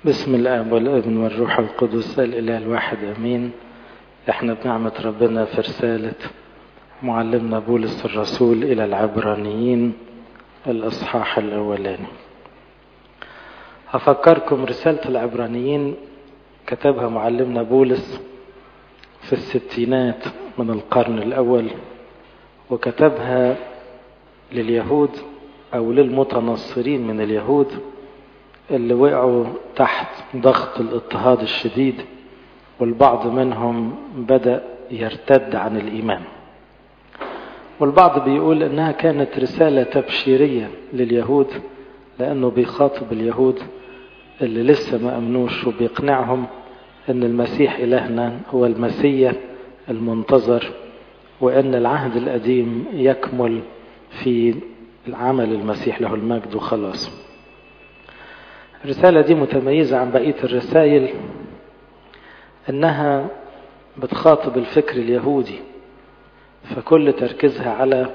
بسم الاب والابن والروح القدس الاله الواحد امين احنا بنعمه ربنا في رساله معلمنا بولس الرسول الى العبرانيين الاصحاح الاولاني هفكركم رساله العبرانيين كتبها معلمنا بولس في الستينات من القرن الاول وكتبها لليهود او للمتنصرين من اليهود اللي وقعوا تحت ضغط الاضطهاد الشديد والبعض منهم بدأ يرتد عن الإيمان والبعض بيقول إنها كانت رسالة تبشيرية لليهود لأنه بيخاطب اليهود اللي لسه ما أمنوش وبيقنعهم أن المسيح إلهنا هو المسيح المنتظر وأن العهد القديم يكمل في العمل المسيح له المجد وخلاص الرسالة دي متميزة عن بقية الرسائل انها بتخاطب الفكر اليهودي فكل تركيزها على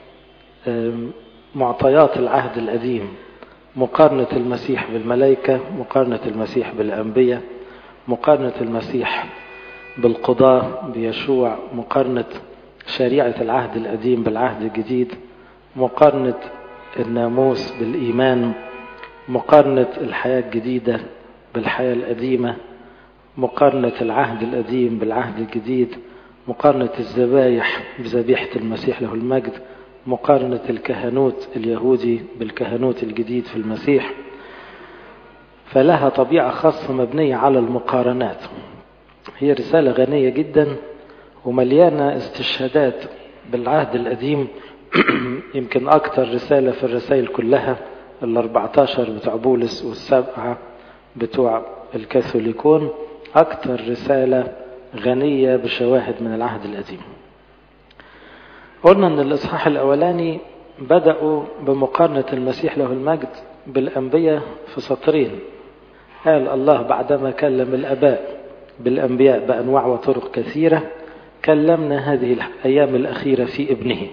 معطيات العهد القديم مقارنة المسيح بالملائكة مقارنة المسيح بالأنبياء مقارنة المسيح بالقضاة بيشوع مقارنة شريعة العهد القديم بالعهد الجديد مقارنة الناموس بالإيمان مقارنة الحياة الجديدة بالحياة القديمة مقارنة العهد القديم بالعهد الجديد مقارنة الذبايح بذبيحة المسيح له المجد مقارنة الكهنوت اليهودي بالكهنوت الجديد في المسيح فلها طبيعة خاصة مبنية على المقارنات هي رسالة غنية جدا ومليانة استشهادات بالعهد القديم يمكن أكثر رسالة في الرسائل كلها ال 14 بتوع بولس والسبعة بتوع الكاثوليكون أكثر رسالة غنية بشواهد من العهد القديم قلنا أن الإصحاح الأولاني بدأوا بمقارنة المسيح له المجد بالأنبياء في سطرين قال الله بعدما كلم الأباء بالأنبياء بأنواع وطرق كثيرة كلمنا هذه الأيام الأخيرة في ابنه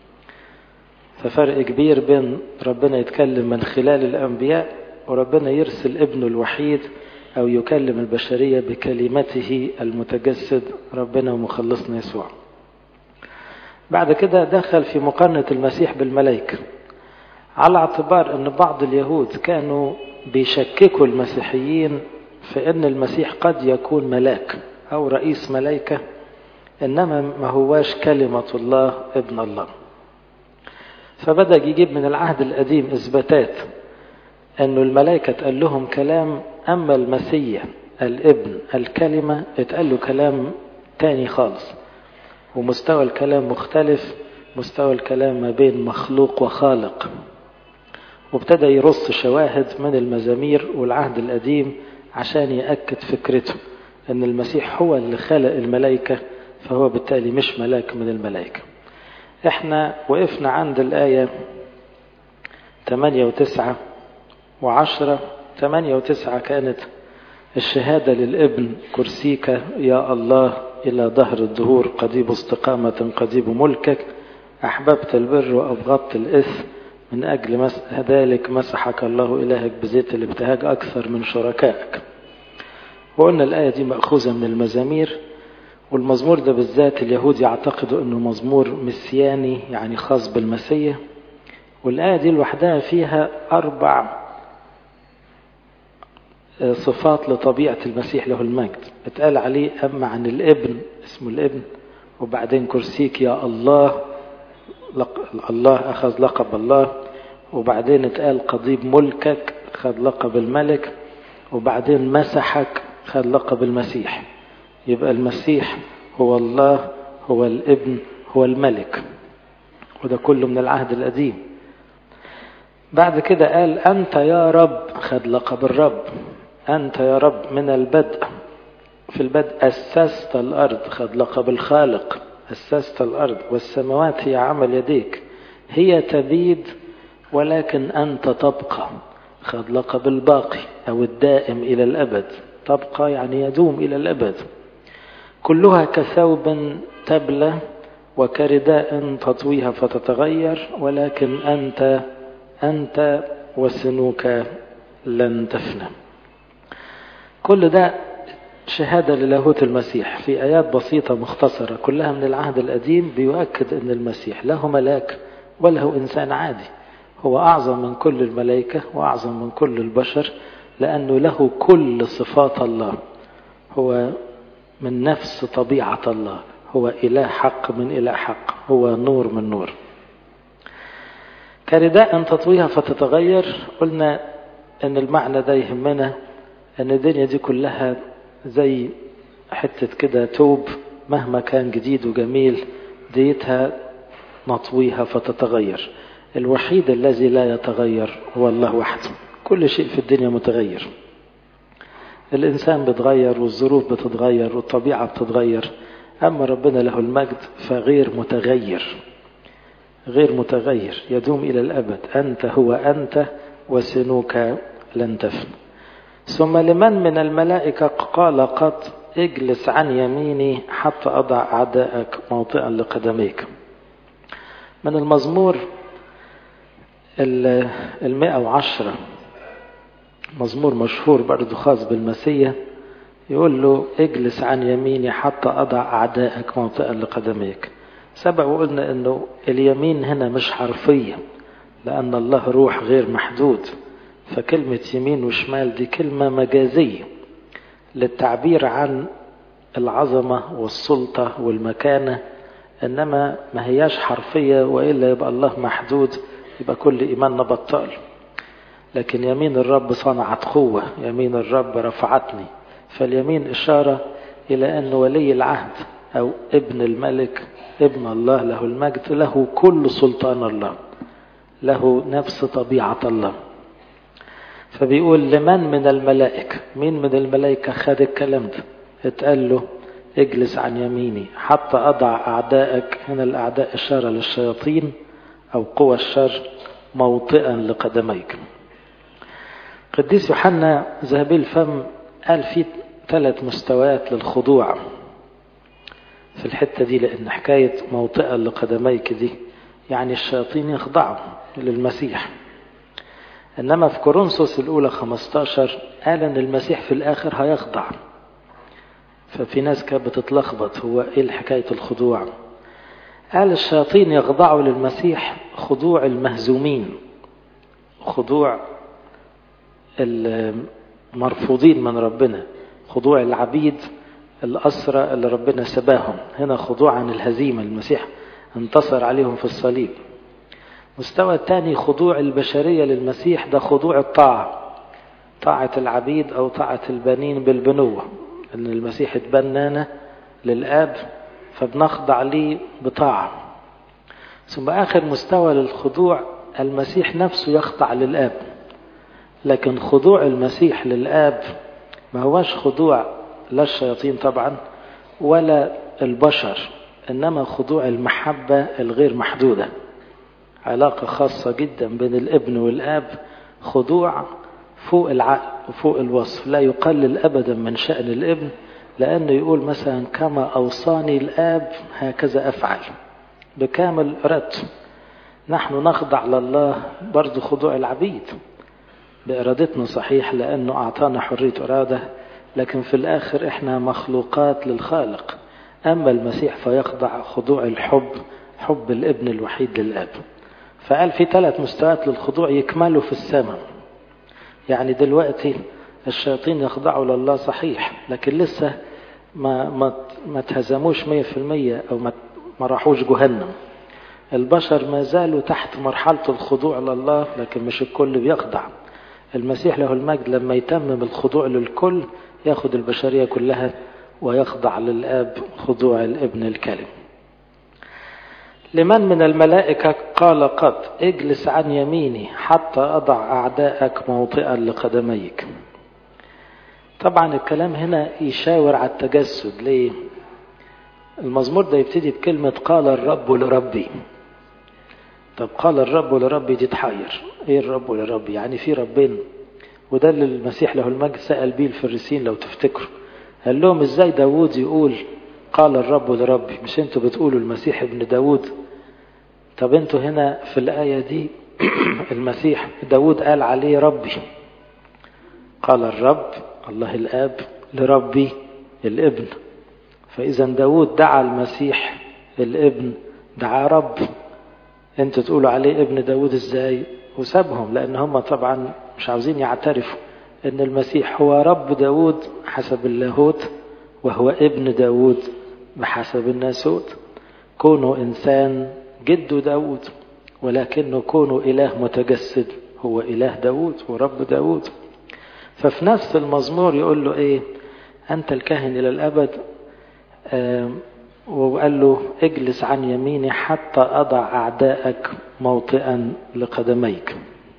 ففرق كبير بين ربنا يتكلم من خلال الأنبياء وربنا يرسل ابنه الوحيد أو يكلم البشرية بكلمته المتجسد ربنا ومخلصنا يسوع بعد كده دخل في مقارنة المسيح بالملائكة على اعتبار أن بعض اليهود كانوا بيشككوا المسيحيين في أن المسيح قد يكون ملاك أو رئيس ملائكة إنما ما هواش كلمة الله ابن الله فبدأ يجيب من العهد القديم إثباتات أنه الملائكة تقال لهم كلام أما المسيح الابن الكلمة اتقال له كلام تاني خالص ومستوى الكلام مختلف مستوى الكلام ما بين مخلوق وخالق وابتدى يرص شواهد من المزامير والعهد القديم عشان يأكد فكرته أن المسيح هو اللي خلق الملائكة فهو بالتالي مش ملاك من الملائكة احنا وقفنا عند الآية 8 و9 و10 8 و9 كانت الشهادة للابن كرسيك يا الله إلى ظهر الدهور قضيب استقامة قضيب ملكك أحببت البر وأبغضت الإثم من أجل مس... ذلك مسحك الله إلهك بزيت الابتهاج أكثر من شركائك وقلنا الآية دي مأخوذة من المزامير والمزمور ده بالذات اليهود يعتقدوا أنه مزمور مسياني يعني خاص بالمسيح والآية دي لوحدها فيها أربع صفات لطبيعة المسيح له المجد اتقال عليه أما عن الابن اسمه الابن وبعدين كرسيك يا الله الله أخذ لقب الله وبعدين اتقال قضيب ملكك خد لقب الملك وبعدين مسحك خد لقب المسيح يبقى المسيح هو الله هو الابن هو الملك وده كله من العهد القديم بعد كده قال أنت يا رب خد لقب الرب أنت يا رب من البدء في البدء أسست الأرض خد لقب الخالق أسست الأرض والسماوات هي عمل يديك هي تبيد ولكن أنت تبقى خد لقب الباقي أو الدائم إلى الأبد تبقى يعني يدوم إلى الأبد كلها كثوب تبلى وكرداء تطويها فتتغير ولكن أنت أنت وسنوك لن تفنى كل ده شهادة للاهوت المسيح في آيات بسيطة مختصرة كلها من العهد القديم بيؤكد أن المسيح له ملاك وله إنسان عادي هو أعظم من كل الملائكة وأعظم من كل البشر لأنه له كل صفات الله هو من نفس طبيعة الله هو إله حق من إله حق هو نور من نور كرداء تطويها فتتغير قلنا أن المعنى ده يهمنا أن الدنيا دي كلها زي حتة كده توب مهما كان جديد وجميل ديتها نطويها فتتغير الوحيد الذي لا يتغير هو الله وحده كل شيء في الدنيا متغير الإنسان بيتغير والظروف بتتغير والطبيعة بتتغير أما ربنا له المجد فغير متغير غير متغير يدوم إلى الأبد أنت هو أنت وسنوك لن تفنى ثم لمن من الملائكة قال قط اجلس عن يميني حتى أضع أعداءك موطئا لقدميك من المزمور المئة وعشرة مزمور مشهور برضو خاص بالمسيح يقول له اجلس عن يميني حتى أضع أعدائك موطئا لقدميك سبق وقلنا أنه اليمين هنا مش حرفية لأن الله روح غير محدود فكلمة يمين وشمال دي كلمة مجازية للتعبير عن العظمة والسلطة والمكانة إنما ما هياش حرفية وإلا يبقى الله محدود يبقى كل إيماننا بطال لكن يمين الرب صنعت قوة يمين الرب رفعتني فاليمين إشارة إلى أن ولي العهد أو ابن الملك ابن الله له المجد له كل سلطان الله له نفس طبيعة الله فبيقول لمن من الملائكة مين من الملائكة خد الكلام ده اتقال له اجلس عن يميني حتى أضع أعدائك هنا الأعداء إشارة للشياطين أو قوى الشر موطئا لقدميك قديس يوحنا ذهبي الفم قال في ثلاث مستويات للخضوع في الحتة دي لأن حكاية موطئا لقدميك دي يعني الشياطين يخضعوا للمسيح إنما في كورنثوس الأولى 15 قال إن المسيح في الآخر هيخضع ففي ناس كانت بتتلخبط هو إيه حكاية الخضوع قال الشياطين يخضعوا للمسيح خضوع المهزومين خضوع المرفوضين من ربنا خضوع العبيد الأسرى اللي ربنا سباهم هنا خضوع عن الهزيمة المسيح انتصر عليهم في الصليب مستوى الثاني خضوع البشرية للمسيح ده خضوع الطاعة طاعة العبيد أو طاعة البنين بالبنوة أن المسيح اتبنانا للآب فبنخضع ليه بطاعة ثم آخر مستوى للخضوع المسيح نفسه يخضع للآب لكن خضوع المسيح للآب ما هوش خضوع لا الشياطين طبعا ولا البشر إنما خضوع المحبة الغير محدودة علاقة خاصة جدا بين الابن والآب خضوع فوق العقل وفوق الوصف لا يقلل أبدا من شأن الابن لأنه يقول مثلا كما أوصاني الآب هكذا أفعل بكامل إرادته نحن نخضع لله برضو خضوع العبيد بإرادتنا صحيح لأنه أعطانا حرية إرادة لكن في الآخر إحنا مخلوقات للخالق أما المسيح فيخضع خضوع الحب حب الابن الوحيد للآب فقال في ثلاث مستويات للخضوع يكملوا في السماء يعني دلوقتي الشياطين يخضعوا لله صحيح لكن لسه ما ما ما تهزموش 100% او ما ما راحوش جهنم البشر ما زالوا تحت مرحلة الخضوع لله لكن مش الكل بيخضع المسيح له المجد لما يتمم الخضوع للكل ياخد البشرية كلها ويخضع للآب خضوع الابن الكلم لمن من الملائكة قال قد اجلس عن يميني حتى أضع أعداءك موطئا لقدميك طبعا الكلام هنا يشاور على التجسد ليه المزمور ده يبتدي بكلمة قال الرب لربي طب قال الرب لربي دي تحير ايه الرب لربي يعني في ربين وده اللي المسيح له المجد سأل بيه الفريسين لو تفتكروا قال لهم ازاي داوود يقول قال الرب لربي مش انتوا بتقولوا المسيح ابن داوود طب انتوا هنا في الآية دي المسيح داوود قال عليه ربي قال الرب الله الآب لربي الابن فإذا داود دعا المسيح الابن دعا رب انتوا تقولوا عليه ابن داود ازاي وسابهم لان هم طبعا مش عاوزين يعترفوا ان المسيح هو رب داود حسب اللاهوت وهو ابن داود بحسب الناسوت كونه انسان جد داود ولكنه كونه اله متجسد هو اله داود ورب داود ففي نفس المزمور يقول له ايه انت الكاهن الى الابد وقال له اجلس عن يميني حتى أضع أعدائك موطئا لقدميك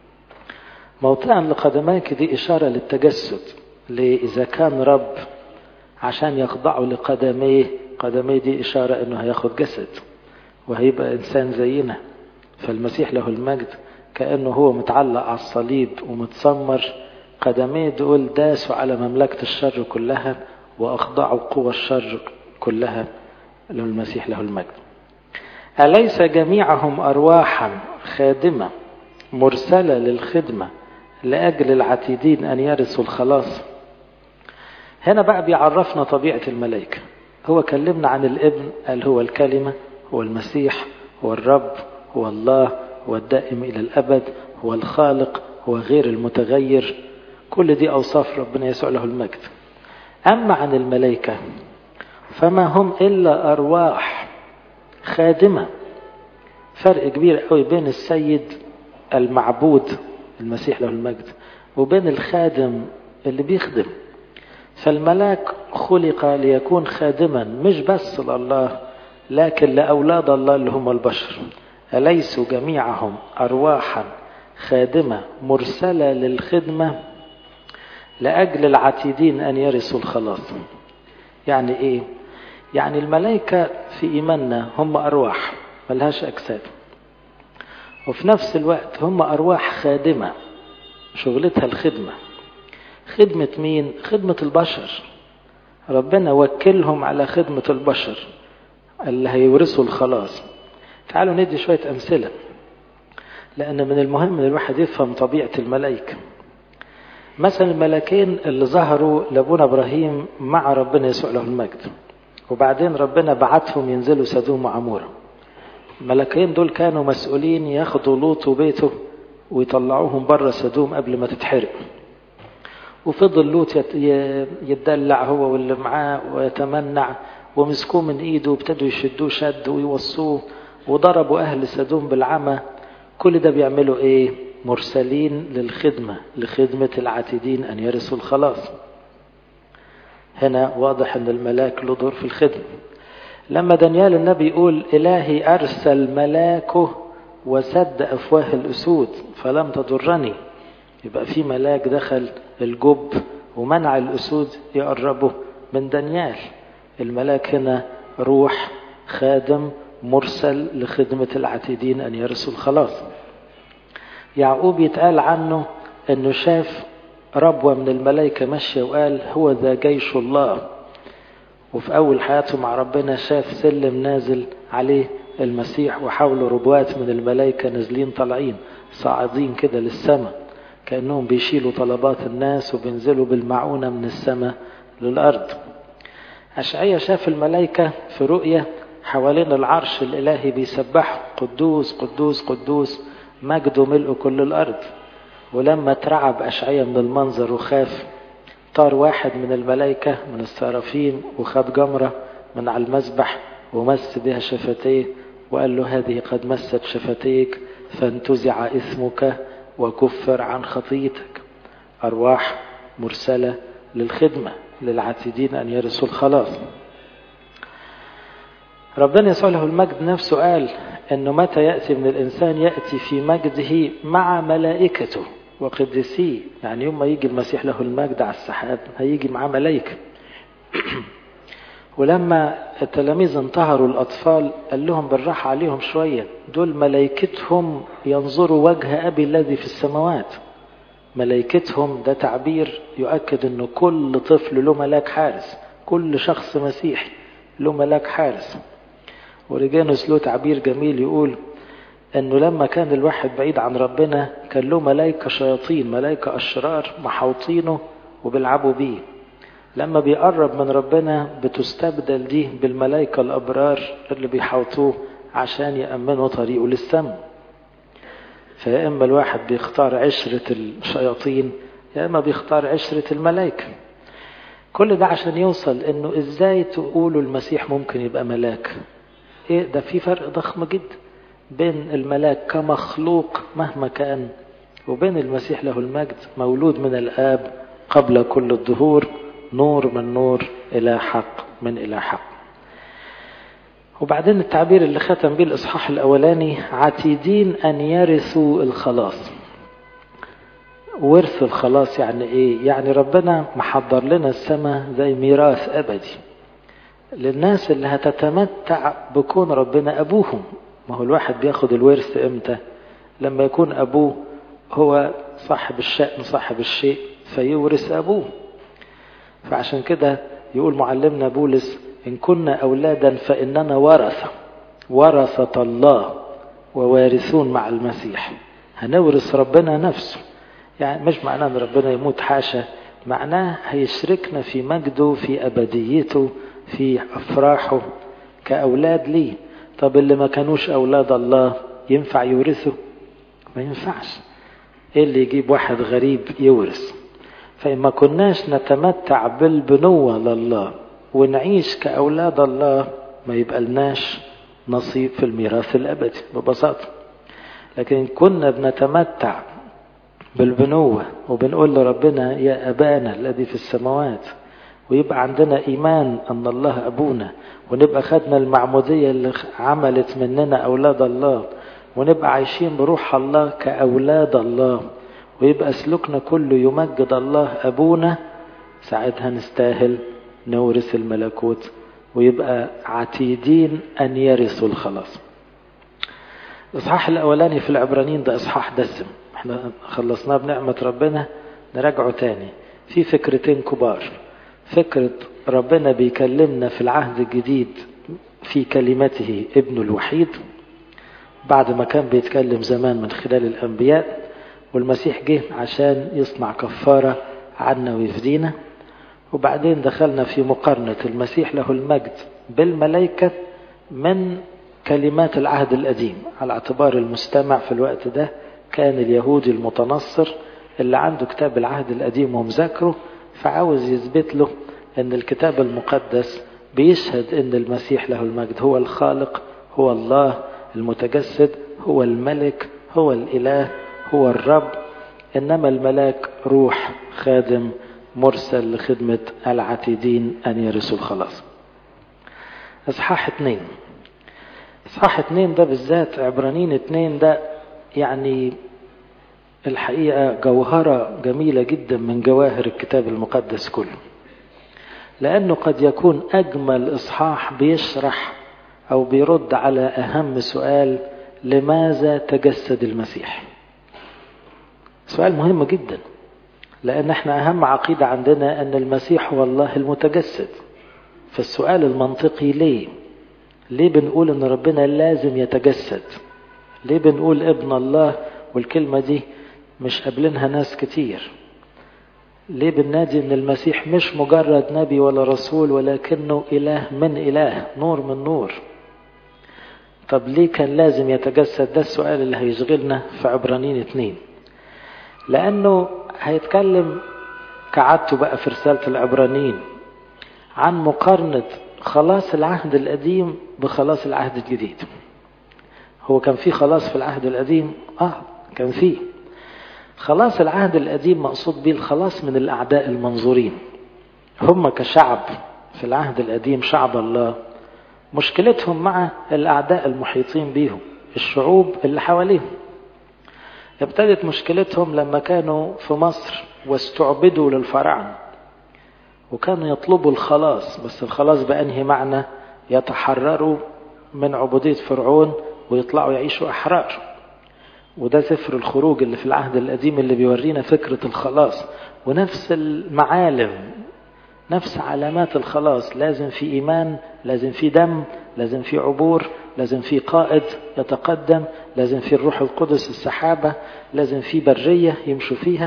موطئا لقدميك دي إشارة للتجسد ليه إذا كان رب عشان يخضعوا لقدميه قدميه دي إشارة إنه هياخد جسد وهيبقى إنسان زينا فالمسيح له المجد كأنه هو متعلق على الصليب ومتسمر قدميه دول داسوا على مملكة الشر كلها وأخضعوا قوى الشر كلها للمسيح له المجد أليس جميعهم أرواحا خادمة مرسلة للخدمة لأجل العتيدين أن يرثوا الخلاص هنا بقى بيعرفنا طبيعة الملائكة هو كلمنا عن الابن قال هو الكلمة هو المسيح هو الرب هو الله هو الدائم إلى الأبد هو الخالق هو غير المتغير كل دي أوصاف ربنا يسوع له المجد أما عن الملائكة فما هم إلا أرواح خادمة فرق كبير قوي بين السيد المعبود المسيح له المجد وبين الخادم اللي بيخدم فالملاك خلق ليكون خادما مش بس لله لكن لأولاد الله اللي هم البشر أليسوا جميعهم أرواحا خادمة مرسلة للخدمة لأجل العتيدين أن يرثوا الخلاص يعني إيه؟ يعني الملائكة في إيماننا هم أرواح ملهاش أجساد وفي نفس الوقت هم أرواح خادمة شغلتها الخدمة خدمة مين؟ خدمة البشر ربنا وكلهم على خدمة البشر اللي هيورثوا الخلاص تعالوا ندي شوية أمثلة لأن من المهم أن الواحد يفهم طبيعة الملائكة مثلا الملكين اللي ظهروا لابونا إبراهيم مع ربنا يسوع له المجد وبعدين ربنا بعتهم ينزلوا سدوم وعمورة الملكين دول كانوا مسؤولين ياخدوا لوط وبيته ويطلعوهم بره سدوم قبل ما تتحرق وفضل لوط يتدلع هو واللي معاه ويتمنع ومسكوه من ايده وابتدوا يشدوه شد ويوصوه وضربوا اهل سدوم بالعمى كل ده بيعملوا ايه مرسلين للخدمة لخدمة العاتدين ان يرثوا الخلاص هنا واضح ان الملاك له دور في الخدمة لما دانيال النبي يقول الهي ارسل ملاكه وسد افواه الاسود فلم تضرني يبقى في ملاك دخل الجب ومنع الاسود يقربوا من دانيال الملاك هنا روح خادم مرسل لخدمة العتيدين أن يرثوا الخلاص يعقوب يتقال عنه أنه شاف ربوة من الملائكة ماشية وقال هو ذا جيش الله وفي أول حياته مع ربنا شاف سلم نازل عليه المسيح وحوله ربوات من الملائكة نازلين طالعين صاعدين كده للسماء كأنهم بيشيلوا طلبات الناس وبينزلوا بالمعونة من السماء للأرض أشعية شاف الملائكة في رؤية حوالين العرش الإلهي بيسبحوا قدوس قدوس قدوس مجده ملء كل الأرض ولما اترعب أشعية من المنظر وخاف طار واحد من الملائكة من السرافين وخد جمرة من على المسبح ومس بها شفتيه وقال له هذه قد مست شفتيك فانتزع إثمك وكفر عن خطيتك أرواح مرسلة للخدمة للعاتدين أن يرثوا الخلاص ربنا يسوع له المجد نفسه قال أنه متى يأتي من الإنسان يأتي في مجده مع ملائكته وقدسيه يعني يوم ما يجي المسيح له المجد على السحاب هيجي معاه ملائكة ولما التلاميذ انتهروا الأطفال قال لهم بالراحة عليهم شوية دول ملائكتهم ينظروا وجه أبي الذي في السماوات ملائكتهم ده تعبير يؤكد أنه كل طفل له ملاك حارس كل شخص مسيحي له ملاك حارس وريجانوس له تعبير جميل يقول انه لما كان الواحد بعيد عن ربنا كان له ملائكة شياطين ملائكة اشرار محوطينه وبيلعبوا بيه لما بيقرب من ربنا بتستبدل دي بالملائكة الأبرار اللي بيحوطوه عشان يأمنوا طريقه للسماء فيا إما الواحد بيختار عشرة الشياطين يا إما بيختار عشرة الملائكة كل ده عشان يوصل إنه إزاي تقولوا المسيح ممكن يبقى ملاك إيه ده في فرق ضخم جدا بين الملاك كمخلوق مهما كان وبين المسيح له المجد مولود من الآب قبل كل الظهور نور من نور إلى حق من إلى حق وبعدين التعبير اللي ختم به الإصحاح الأولاني عتيدين أن يرثوا الخلاص ورث الخلاص يعني إيه؟ يعني ربنا محضر لنا السماء زي ميراث أبدي للناس اللي هتتمتع بكون ربنا أبوهم ما هو الواحد بياخد الورث إمتى لما يكون أبوه هو صاحب الشأن صاحب الشيء فيورث أبوه فعشان كده يقول معلمنا بولس إن كنا أولادا فإننا ورثة ورثة الله ووارثون مع المسيح هنورث ربنا نفسه يعني مش معناه أن ربنا يموت حاشا معناه هيشركنا في مجده في أبديته في أفراحه كأولاد ليه طب اللي ما كانوش أولاد الله ينفع يورثوا ما ينفعش إيه اللي يجيب واحد غريب يورث فإما كناش نتمتع بالبنوة لله ونعيش كأولاد الله ما يبقى لناش نصيب في الميراث الأبدي ببساطة لكن كنا بنتمتع بالبنوة وبنقول لربنا يا أبانا الذي في السماوات ويبقى عندنا إيمان أن الله أبونا ونبقى خدنا المعمودية اللي عملت مننا أولاد الله ونبقى عايشين بروح الله كأولاد الله ويبقى سلوكنا كله يمجد الله أبونا ساعتها نستاهل نورث الملكوت ويبقى عتيدين أن يرثوا الخلاص الإصحاح الأولاني في العبرانيين ده إصحاح دسم احنا خلصناه بنعمة ربنا نراجعه تاني في فكرتين كبار فكرة ربنا بيكلمنا في العهد الجديد في كلمته ابن الوحيد بعد ما كان بيتكلم زمان من خلال الأنبياء والمسيح جه عشان يصنع كفارة عنا ويفدينا وبعدين دخلنا في مقارنة المسيح له المجد بالملائكة من كلمات العهد القديم على اعتبار المستمع في الوقت ده كان اليهودي المتنصر اللي عنده كتاب العهد القديم ومذاكره فعاوز يثبت له ان الكتاب المقدس بيشهد ان المسيح له المجد هو الخالق هو الله المتجسد هو الملك هو الاله هو الرب انما الملاك روح خادم مرسل لخدمة العتيدين أن يرثوا الخلاص إصحاح اتنين إصحاح اتنين ده بالذات عبرانين اتنين ده يعني الحقيقة جوهرة جميلة جدا من جواهر الكتاب المقدس كله لأنه قد يكون أجمل إصحاح بيشرح أو بيرد على أهم سؤال لماذا تجسد المسيح سؤال مهم جدا لأن احنا أهم عقيدة عندنا أن المسيح هو الله المتجسد فالسؤال المنطقي ليه ليه بنقول أن ربنا لازم يتجسد ليه بنقول ابن الله والكلمة دي مش قابلينها ناس كتير ليه بننادي ان المسيح مش مجرد نبي ولا رسول ولكنه اله من اله نور من نور طب ليه كان لازم يتجسد ده السؤال اللي هيشغلنا في عبرانين اتنين لانه هيتكلم كعادته بقى في رسالة العبرانيين عن مقارنة خلاص العهد القديم بخلاص العهد الجديد هو كان في خلاص في العهد القديم اه كان فيه خلاص العهد القديم مقصود به الخلاص من الأعداء المنظورين هم كشعب في العهد القديم شعب الله مشكلتهم مع الأعداء المحيطين بيهم الشعوب اللي حواليهم ابتدت مشكلتهم لما كانوا في مصر واستعبدوا للفراعنة وكانوا يطلبوا الخلاص بس الخلاص بأنهي معنى يتحرروا من عبودية فرعون ويطلعوا يعيشوا أحرار وده سفر الخروج اللي في العهد القديم اللي بيورينا فكرة الخلاص ونفس المعالم نفس علامات الخلاص لازم في إيمان لازم في دم لازم في عبور لازم في قائد يتقدم لازم في الروح القدس السحابة لازم في برية يمشوا فيها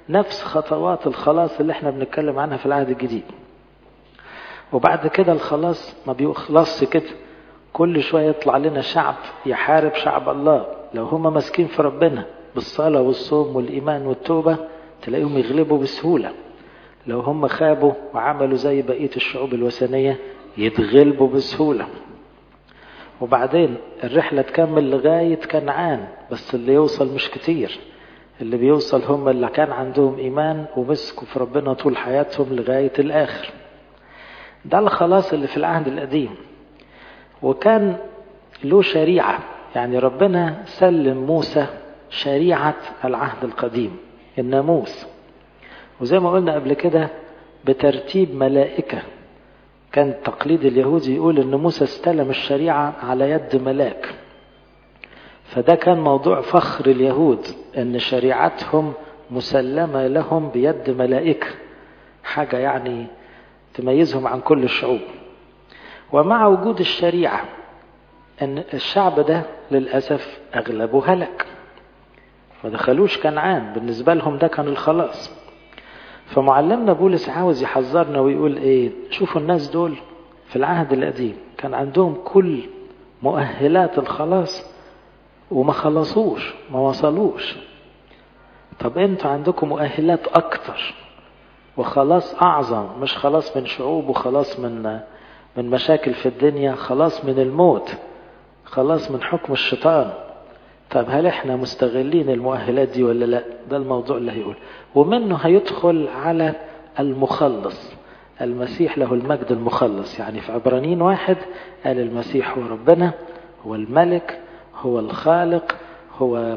نفس خطوات الخلاص اللي احنا بنتكلم عنها في العهد الجديد وبعد كده الخلاص ما بيخلصش كده كل شوية يطلع لنا شعب يحارب شعب الله لو هما ماسكين في ربنا بالصلاة والصوم والإيمان والتوبة تلاقيهم يغلبوا بسهولة لو هم خابوا وعملوا زي بقية الشعوب الوثنية يتغلبوا بسهولة وبعدين الرحلة تكمل لغاية كنعان بس اللي يوصل مش كتير اللي بيوصل هم اللي كان عندهم إيمان ومسكوا في ربنا طول حياتهم لغاية الآخر ده الخلاص اللي في العهد القديم وكان له شريعة يعني ربنا سلم موسى شريعة العهد القديم الناموس وزي ما قلنا قبل كده بترتيب ملائكة كان التقليد اليهودي يقول ان موسى استلم الشريعة على يد ملاك فده كان موضوع فخر اليهود ان شريعتهم مسلمة لهم بيد ملائكة حاجة يعني تميزهم عن كل الشعوب ومع وجود الشريعة ان الشعب ده للأسف أغلبه هلك ما دخلوش كنعان بالنسبة لهم ده كان الخلاص فمعلمنا بولس عاوز يحذرنا ويقول ايه شوفوا الناس دول في العهد القديم كان عندهم كل مؤهلات الخلاص وما خلصوش ما وصلوش طب انتوا عندكم مؤهلات اكتر وخلاص اعظم مش خلاص من شعوب وخلاص من من مشاكل في الدنيا خلاص من الموت خلاص من حكم الشيطان طب هل احنا مستغلين المؤهلات دي ولا لا ده الموضوع اللي هيقول ومنه هيدخل على المخلص المسيح له المجد المخلص يعني في عبرانيين واحد قال المسيح هو ربنا هو الملك هو الخالق هو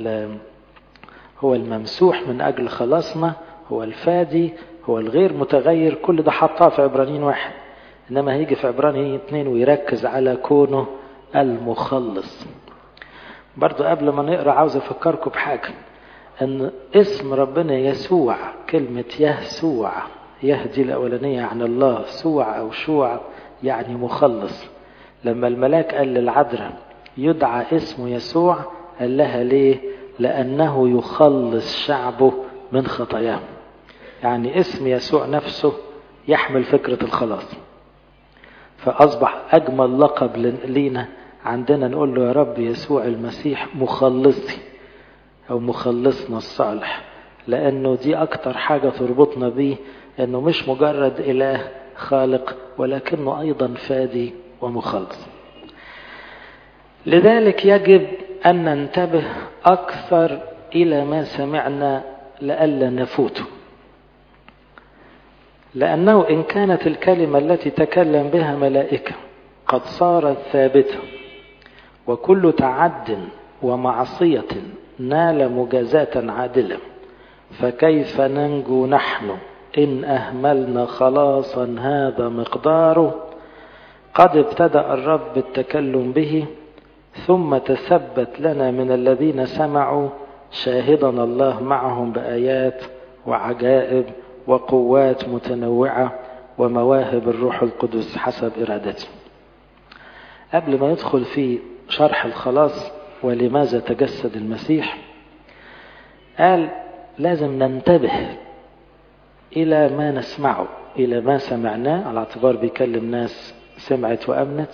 هو الممسوح من أجل خلاصنا هو الفادي هو الغير متغير كل ده حطاه في عبرانيين واحد إنما هيجي في عبرانيين اتنين ويركز على كونه المخلص برضو قبل ما نقرأ عاوز أفكركم بحاجة أن اسم ربنا يسوع كلمة يسوع يهدي الأولانية عن الله سوع أو شوع يعني مخلص لما الملاك قال للعذراء يدعى اسمه يسوع قال لها ليه لأنه يخلص شعبه من خطاياهم يعني اسم يسوع نفسه يحمل فكرة الخلاص فأصبح أجمل لقب لينا عندنا نقول له يا رب يسوع المسيح مخلصي أو مخلصنا الصالح لأنه دي أكتر حاجة تربطنا بيه أنه مش مجرد إله خالق ولكنه أيضا فادي ومخلص لذلك يجب أن ننتبه أكثر إلى ما سمعنا لئلا نفوته لأنه إن كانت الكلمة التي تكلم بها ملائكة قد صارت ثابتة وكل تعد ومعصية نال مجازاة عادلة فكيف ننجو نحن إن أهملنا خلاصا هذا مقداره قد ابتدأ الرب بالتكلم به ثم تثبت لنا من الذين سمعوا شاهدنا الله معهم بآيات وعجائب وقوات متنوعة ومواهب الروح القدس حسب إرادته قبل ما يدخل في شرح الخلاص ولماذا تجسد المسيح قال لازم ننتبه إلى ما نسمعه إلى ما سمعناه على اعتبار بيكلم ناس سمعت وأمنت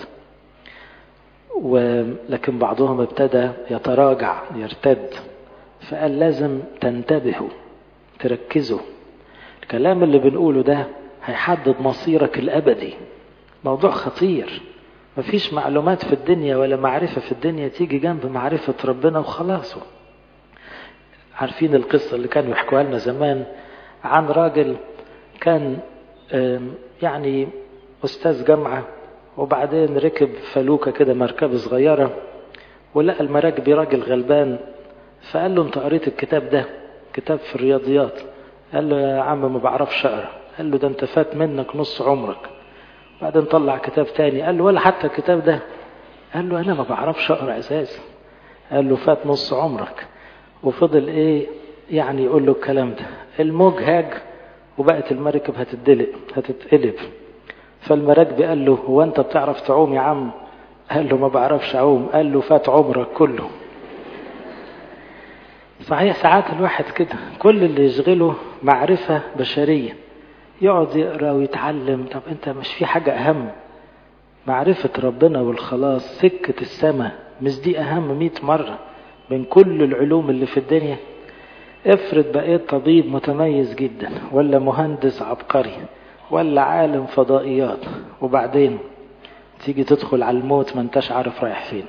ولكن بعضهم ابتدى يتراجع يرتد فقال لازم تنتبهوا تركزوا الكلام اللي بنقوله ده هيحدد مصيرك الأبدي موضوع خطير مفيش معلومات في الدنيا ولا معرفة في الدنيا تيجي جنب معرفة ربنا وخلاصه عارفين القصة اللي كانوا يحكوها لنا زمان عن راجل كان يعني أستاذ جامعة وبعدين ركب فلوكة كده مركبة صغيرة ولقى المراكبي راجل غلبان فقال له انت قريت الكتاب ده كتاب في الرياضيات قال له يا عم ما بعرفش اقرا قال له ده انت فات منك نص عمرك بعدين طلع كتاب تاني قال له ولا حتى الكتاب ده قال له انا ما بعرفش اقرا اساسا قال له فات نص عمرك وفضل ايه يعني يقول له الكلام ده الموج هاج وبقت المركب هتدلق هتتقلب فالمراكبي قال له هو انت بتعرف تعوم يا عم قال له ما بعرفش اعوم قال له فات عمرك كله صحيح ساعات الواحد كده كل اللي يشغله معرفة بشرية يقعد يقرأ ويتعلم طب انت مش في حاجة أهم معرفة ربنا والخلاص سكة السماء مش دي أهم مئة مرة من كل العلوم اللي في الدنيا افرض بقيت طبيب متميز جدا ولا مهندس عبقري ولا عالم فضائيات وبعدين تيجي تدخل على الموت ما انتش عارف رايح فين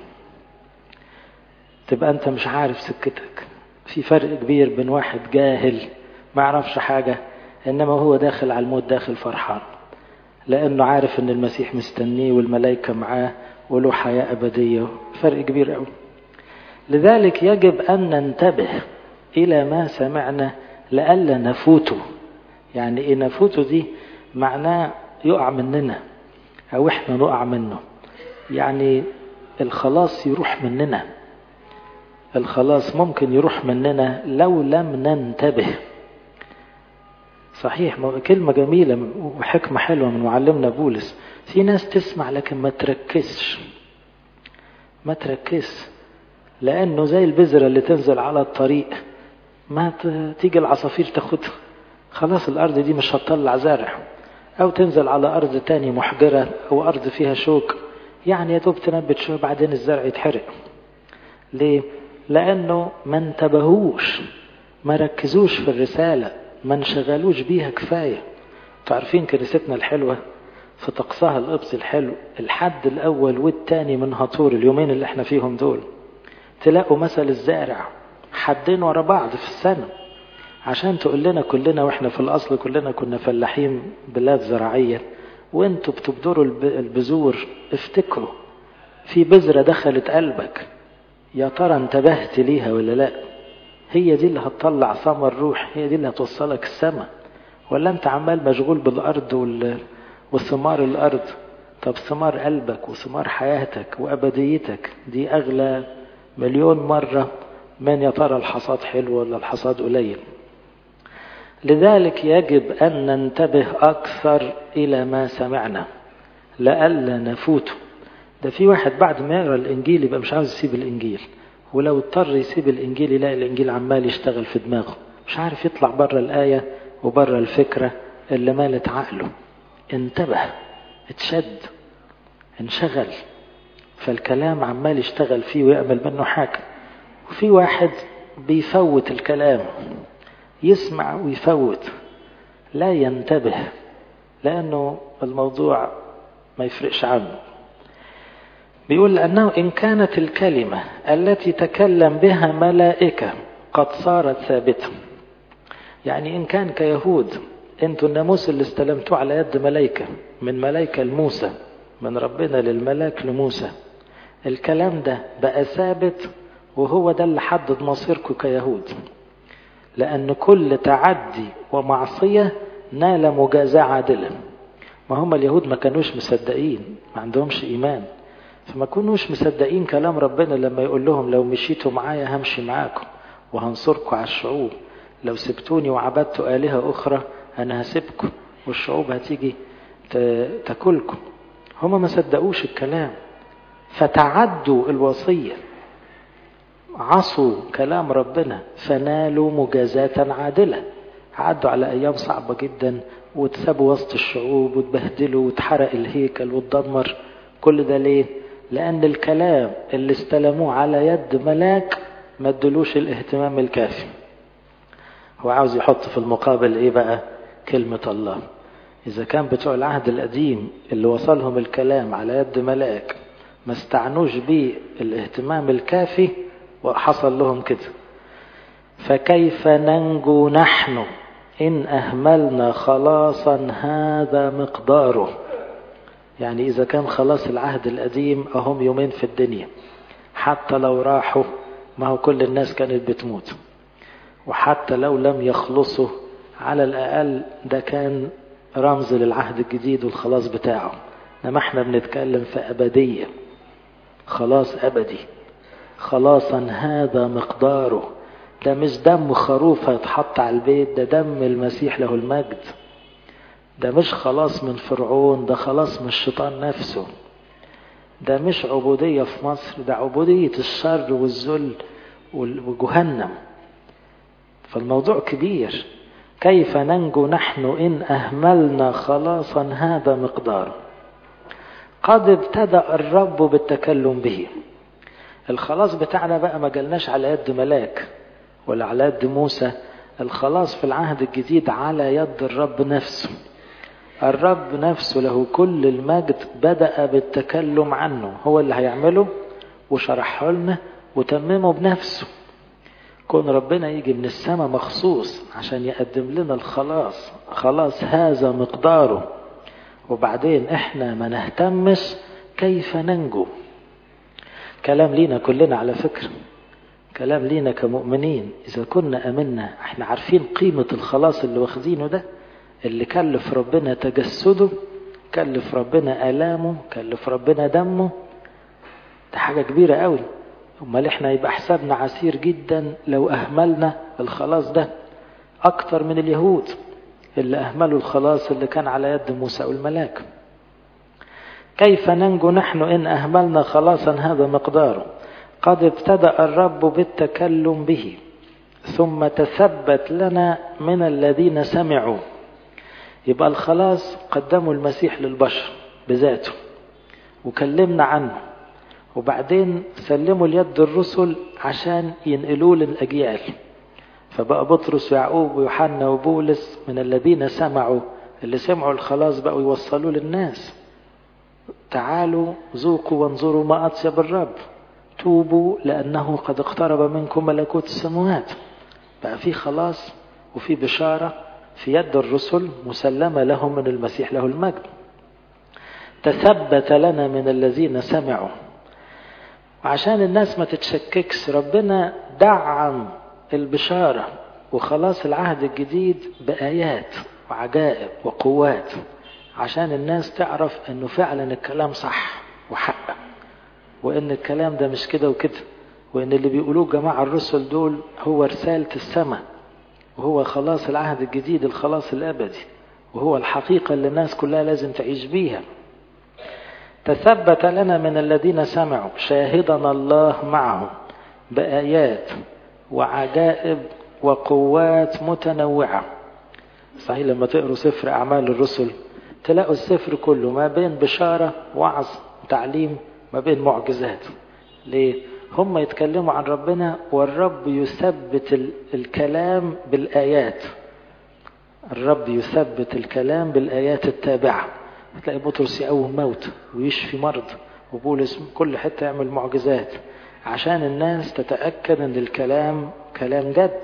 تبقى انت مش عارف سكتك في فرق كبير بين واحد جاهل ما يعرفش حاجة انما هو داخل على الموت داخل فرحان لانه عارف ان المسيح مستنيه والملائكة معاه وله حياة ابدية فرق كبير قوي لذلك يجب ان ننتبه الى ما سمعنا لئلا نفوته يعني ايه نفوته دي معناه يقع مننا او احنا نقع منه يعني الخلاص يروح مننا الخلاص ممكن يروح مننا لو لم ننتبه صحيح كلمة جميلة وحكمة حلوة من معلمنا بولس في ناس تسمع لكن ما تركزش ما تركزش لأنه زي البذرة اللي تنزل على الطريق ما تيجي العصافير تاخدها خلاص الأرض دي مش هتطلع زرع أو تنزل على أرض تاني محجرة أو أرض فيها شوك يعني يا دوب تنبت شوية بعدين الزرع يتحرق ليه؟ لأنه ما انتبهوش ما ركزوش في الرسالة ما انشغلوش بيها كفاية تعرفين كنيستنا الحلوة في طقسها القبطي الحلو الحد الأول والتاني من هطور اليومين اللي احنا فيهم دول تلاقوا مثل الزارع حدين ورا بعض في السنة عشان تقول لنا كلنا واحنا في الأصل كلنا كنا فلاحين بلاد زراعية وانتوا بتبدروا البذور افتكروا في بذرة دخلت قلبك يا ترى انتبهت ليها ولا لا هي دي اللي هتطلع ثمر روح هي دي اللي هتوصلك السماء ولا انت عمال مشغول بالارض وال... وثمار الارض طب ثمار قلبك وثمار حياتك وابديتك دي اغلى مليون مرة من يا ترى الحصاد حلو ولا الحصاد قليل لذلك يجب أن ننتبه أكثر إلى ما سمعنا لئلا نفوته ده في واحد بعد ما يقرأ الإنجيل يبقى مش عاوز يسيب الإنجيل ولو اضطر يسيب الإنجيل يلاقي الإنجيل عمال يشتغل في دماغه مش عارف يطلع بره الآية وبره الفكرة اللي مالت عقله انتبه اتشد انشغل فالكلام عمال يشتغل فيه ويعمل منه حاجة وفي واحد بيفوت الكلام يسمع ويفوت لا ينتبه لأنه الموضوع ما يفرقش عنه بيقول لأنه إن كانت الكلمة التي تكلم بها ملائكة قد صارت ثابتة يعني إن كان كيهود أنتوا الناموس اللي استلمتوه على يد ملائكة من ملائكة لموسى من ربنا للملاك لموسى الكلام ده بقى ثابت وهو ده اللي حدد مصيركم كيهود لأن كل تعدي ومعصية نال مجازاة عادلة ما هم اليهود ما كانوش مصدقين ما عندهمش إيمان فما كانوش مصدقين كلام ربنا لما يقول لهم لو مشيتوا معايا همشي معاكم وهنصركم على الشعوب لو سبتوني وعبدتوا آلهة أخرى أنا هسيبكم والشعوب هتيجي تاكلكم هما ما صدقوش الكلام فتعدوا الوصية عصوا كلام ربنا فنالوا مجازاة عادلة عدوا على أيام صعبة جدا واتسابوا وسط الشعوب واتبهدلوا واتحرق الهيكل واتدمر كل ده ليه؟ لأن الكلام اللي استلموه على يد ملاك ما ادلوش الاهتمام الكافي هو عاوز يحط في المقابل ايه بقى كلمة الله إذا كان بتوع العهد القديم اللي وصلهم الكلام على يد ملاك ما استعنوش بيه الاهتمام الكافي وحصل لهم كده فكيف ننجو نحن إن أهملنا خلاصا هذا مقداره يعني إذا كان خلاص العهد القديم أهم يومين في الدنيا حتى لو راحوا ما هو كل الناس كانت بتموت وحتى لو لم يخلصوا على الأقل ده كان رمز للعهد الجديد والخلاص بتاعه انما احنا بنتكلم في أبدية خلاص أبدي خلاصا هذا مقداره ده مش دم خروف هيتحط على البيت ده دم المسيح له المجد ده مش خلاص من فرعون ده خلاص من الشيطان نفسه ده مش عبودية في مصر ده عبودية الشر والذل وجهنم فالموضوع كبير كيف ننجو نحن إن أهملنا خلاصا هذا مقدار قد ابتدأ الرب بالتكلم به الخلاص بتاعنا بقى ما جالناش على يد ملاك ولا على يد موسى الخلاص في العهد الجديد على يد الرب نفسه الرب نفسه له كل المجد بدأ بالتكلم عنه هو اللي هيعمله وشرحه لنا وتممه بنفسه كون ربنا يجي من السماء مخصوص عشان يقدم لنا الخلاص خلاص هذا مقداره وبعدين احنا ما نهتمش كيف ننجو كلام لينا كلنا على فكرة كلام لينا كمؤمنين إذا كنا أمنا احنا عارفين قيمة الخلاص اللي واخدينه ده اللي كلف ربنا تجسده كلف ربنا آلامه كلف ربنا دمه ده حاجة كبيرة قوي امال احنا يبقى حسابنا عسير جدا لو اهملنا الخلاص ده اكتر من اليهود اللي اهملوا الخلاص اللي كان على يد موسى والملاك كيف ننجو نحن ان اهملنا خلاصا هذا مقداره قد ابتدا الرب بالتكلم به ثم تثبت لنا من الذين سمعوا يبقى الخلاص قدموا المسيح للبشر بذاته وكلمنا عنه وبعدين سلموا اليد الرسل عشان ينقلوه للأجيال فبقى بطرس ويعقوب ويوحنا وبولس من الذين سمعوا اللي سمعوا الخلاص بقوا يوصلوا للناس تعالوا ذوقوا وانظروا ما أطيب الرب توبوا لأنه قد اقترب منكم ملكوت السماوات بقى في خلاص وفي بشارة في يد الرسل مسلمة لهم من المسيح له المجد تثبت لنا من الذين سمعوا وعشان الناس ما تتشككش ربنا دعم البشارة وخلاص العهد الجديد بآيات وعجائب وقوات عشان الناس تعرف انه فعلا الكلام صح وحق وان الكلام ده مش كده وكده وان اللي بيقولوه جماعة الرسل دول هو رسالة السماء وهو خلاص العهد الجديد الخلاص الابدي وهو الحقيقة اللي الناس كلها لازم تعيش بيها تثبت لنا من الذين سمعوا شاهدنا الله معهم بآيات وعجائب وقوات متنوعة صحيح لما تقروا سفر أعمال الرسل تلاقوا السفر كله ما بين بشارة وعظ تعليم ما بين معجزات ليه؟ هم يتكلموا عن ربنا والرب يثبت الكلام بالآيات الرب يثبت الكلام بالآيات التابعة تلاقي بطرس يقوم موت ويشفي مرض وبولس كل حتة يعمل معجزات عشان الناس تتأكد ان الكلام كلام جد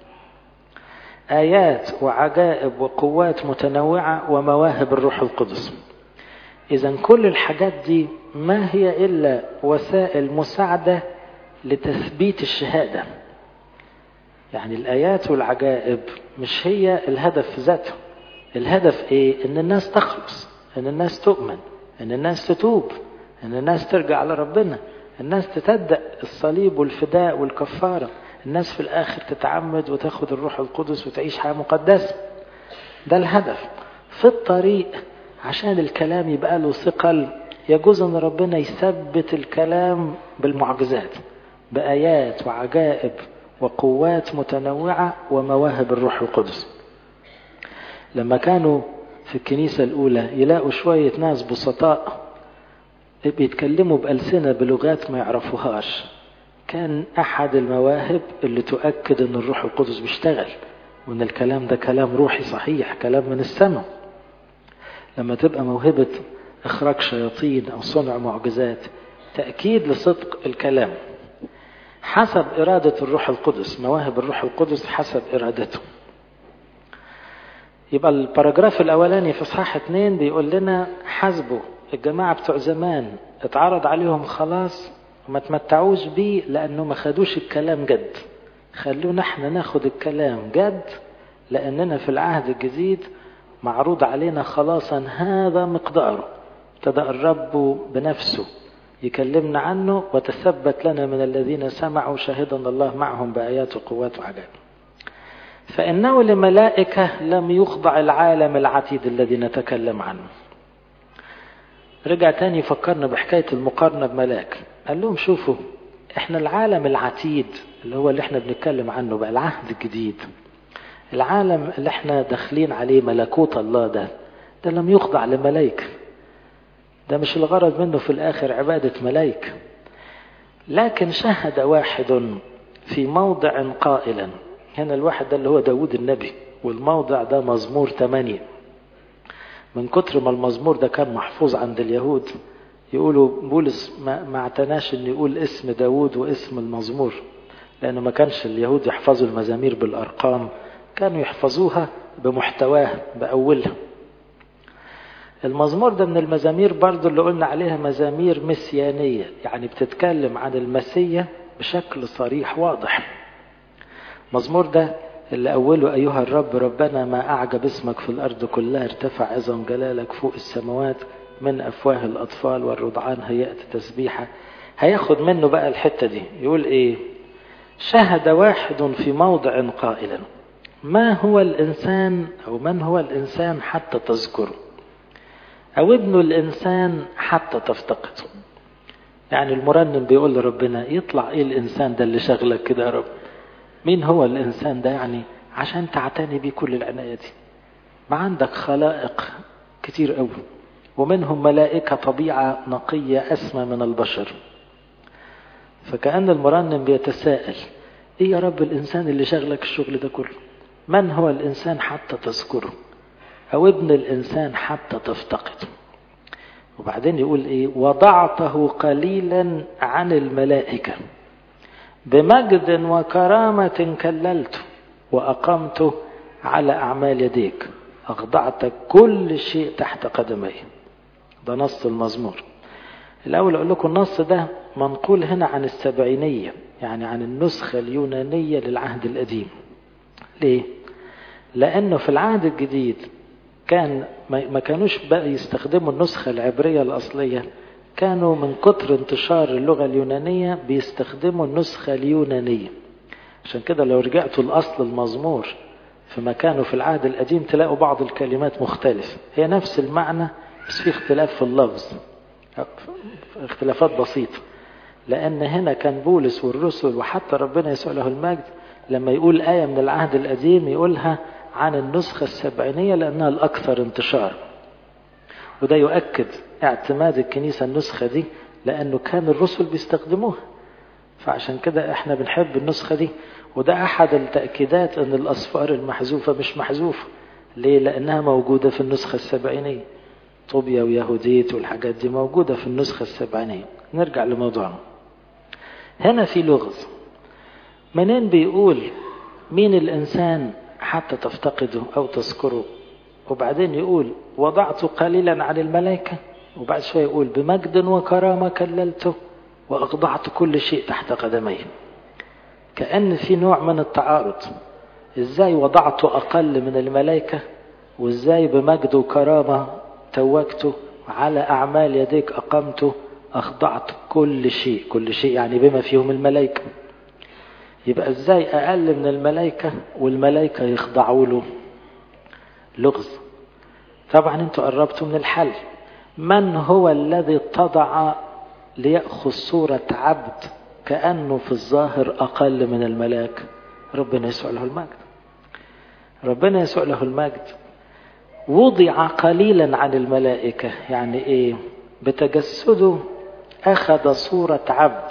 آيات وعجائب وقوات متنوعة ومواهب الروح القدس إذا كل الحاجات دي ما هي إلا وسائل مساعدة لتثبيت الشهادة يعني الآيات والعجائب مش هي الهدف ذاته الهدف إيه؟ إن الناس تخلص ان الناس تؤمن ان الناس تتوب ان الناس ترجع لربنا الناس تصدق الصليب والفداء والكفارة الناس في الاخر تتعمد وتاخد الروح القدس وتعيش حياة مقدسة ده الهدف في الطريق عشان الكلام يبقى له ثقل يجوز ان ربنا يثبت الكلام بالمعجزات بآيات وعجائب وقوات متنوعة ومواهب الروح القدس لما كانوا في الكنيسة الأولى يلاقوا شوية ناس بسطاء بيتكلموا بألسنة بلغات ما يعرفوهاش كان أحد المواهب اللي تؤكد أن الروح القدس بيشتغل وأن الكلام ده كلام روحي صحيح كلام من السماء لما تبقى موهبة إخراج شياطين أو صنع معجزات تأكيد لصدق الكلام حسب إرادة الروح القدس مواهب الروح القدس حسب إرادته يبقى الباراجراف الأولاني في إصحاح اتنين بيقول لنا حاسبوا الجماعة بتوع زمان اتعرض عليهم خلاص وما تمتعوش بيه لأنه ما خدوش الكلام جد خلونا احنا ناخد الكلام جد لأننا في العهد الجديد معروض علينا خلاصا هذا مقداره ابتدأ الرب بنفسه يكلمنا عنه وتثبت لنا من الذين سمعوا شهدنا الله معهم بآيات وقوات وعجائب فإنه لملائكة لم يخضع العالم العتيد الذي نتكلم عنه رجع تاني فكرنا بحكاية المقارنة بملاك قال لهم شوفوا احنا العالم العتيد اللي هو اللي احنا بنتكلم عنه بقى العهد الجديد العالم اللي احنا داخلين عليه ملكوت الله ده ده لم يخضع لملائكة ده مش الغرض منه في الآخر عبادة ملائكة لكن شهد واحد في موضع قائلا هنا الواحد ده اللي هو داود النبي والموضع ده مزمور ثمانية من كتر ما المزمور ده كان محفوظ عند اليهود يقولوا بولس ما, ما اعتناش ان يقول اسم داود واسم المزمور لانه ما كانش اليهود يحفظوا المزامير بالارقام كانوا يحفظوها بمحتواها باولها المزمور ده من المزامير برضو اللي قلنا عليها مزامير مسيانية يعني بتتكلم عن المسيا بشكل صريح واضح مزمور ده اللي أوله أيها الرب ربنا ما أعجب اسمك في الأرض كلها ارتفع عظم جلالك فوق السماوات من أفواه الأطفال والرضعان هيأت تسبيحة هياخد منه بقى الحتة دي يقول إيه شهد واحد في موضع قائلا ما هو الإنسان أو من هو الإنسان حتى تذكره أو ابن الإنسان حتى تفتقده يعني المرنم بيقول لربنا يطلع إيه الإنسان ده اللي شغلك كده يا رب مين هو الإنسان ده يعني عشان تعتني بيه كل العناية دي ما عندك خلائق كتير قوي ومنهم ملائكة طبيعة نقية أسمى من البشر فكأن المرنم بيتساءل إيه يا رب الإنسان اللي شغلك الشغل ده كله من هو الإنسان حتى تذكره أو ابن الإنسان حتى تفتقده وبعدين يقول إيه وضعته قليلا عن الملائكة بمجد وكرامة كللته وأقمته على أعمال يديك أخضعت كل شيء تحت قدمي ده نص المزمور الأول أقول لكم النص ده منقول هنا عن السبعينية يعني عن النسخة اليونانية للعهد القديم ليه؟ لأنه في العهد الجديد كان ما كانوش بقى يستخدموا النسخة العبرية الأصلية كانوا من كتر انتشار اللغة اليونانية بيستخدموا النسخة اليونانية عشان كده لو رجعتوا الأصل المزمور في مكانه في العهد القديم تلاقوا بعض الكلمات مختلفة هي نفس المعنى بس في اختلاف في اللفظ اختلافات بسيطة لأن هنا كان بولس والرسل وحتى ربنا يسوع له المجد لما يقول آية من العهد القديم يقولها عن النسخة السبعينية لأنها الأكثر انتشار وده يؤكد اعتماد الكنيسة النسخة دي لأنه كان الرسل بيستخدموها فعشان كده احنا بنحب النسخة دي وده أحد التأكيدات أن الأصفار المحذوفة مش محذوفة ليه؟ لأنها موجودة في النسخة السبعينية طوبيا ويهوديت والحاجات دي موجودة في النسخة السبعينية نرجع لموضوعنا هنا في لغز منين بيقول مين الإنسان حتى تفتقده أو تذكره وبعدين يقول وضعت قليلا عن الملائكة وبعد شوية يقول بمجد وكرامة كللته وأخضعت كل شيء تحت قدمي كأن في نوع من التعارض إزاي وضعته أقل من الملائكة وإزاي بمجد وكرامة توجته على أعمال يديك أقمته أخضعت كل شيء كل شيء يعني بما فيهم الملائكة يبقى إزاي أقل من الملائكة والملائكة يخضعوا له لغز طبعا انتوا قربتوا من الحل من هو الذي اتضع ليأخذ صورة عبد كأنه في الظاهر أقل من الملاك ربنا يسوع له المجد ربنا يسوع له المجد وضع قليلا عن الملائكة يعني ايه بتجسده أخذ صورة عبد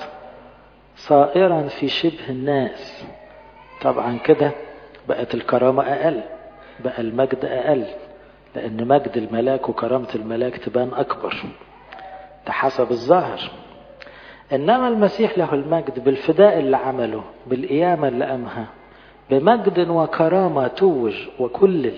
صائرا في شبه الناس طبعا كده بقت الكرامة أقل بقى المجد أقل لأن مجد الملاك وكرامة الملاك تبان أكبر ده حسب الظاهر إنما المسيح له المجد بالفداء اللي عمله بالقيامة اللي قامها بمجد وكرامة توج وكلل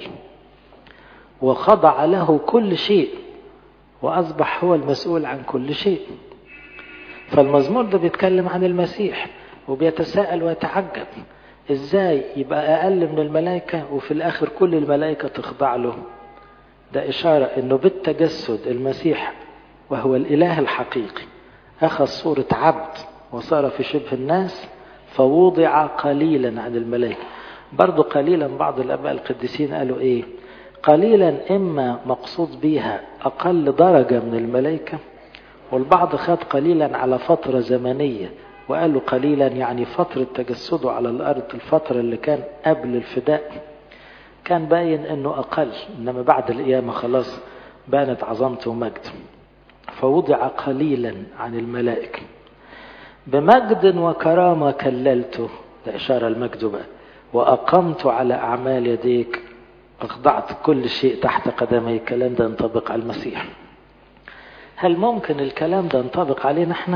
وخضع له كل شيء وأصبح هو المسؤول عن كل شيء فالمزمور ده بيتكلم عن المسيح وبيتساءل ويتعجب ازاي يبقى اقل من الملائكة وفي الاخر كل الملائكة تخضع له ده اشارة انه بالتجسد المسيح وهو الاله الحقيقي اخذ صورة عبد وصار في شبه الناس فوضع قليلا عن الملائكة برضو قليلا بعض الاباء القديسين قالوا ايه قليلا اما مقصود بيها اقل درجة من الملائكة والبعض خد قليلا على فترة زمنية وقال له قليلا يعني فترة تجسده على الأرض الفترة اللي كان قبل الفداء كان باين أنه أقل إنما بعد القيامة خلاص بانت عظمته ومجده فوضع قليلا عن الملائكة بمجد وكرامة كللته ده إشارة المجد بقى وأقمت على أعمال يديك أخضعت كل شيء تحت قدمي الكلام ده ينطبق على المسيح هل ممكن الكلام ده ينطبق علينا احنا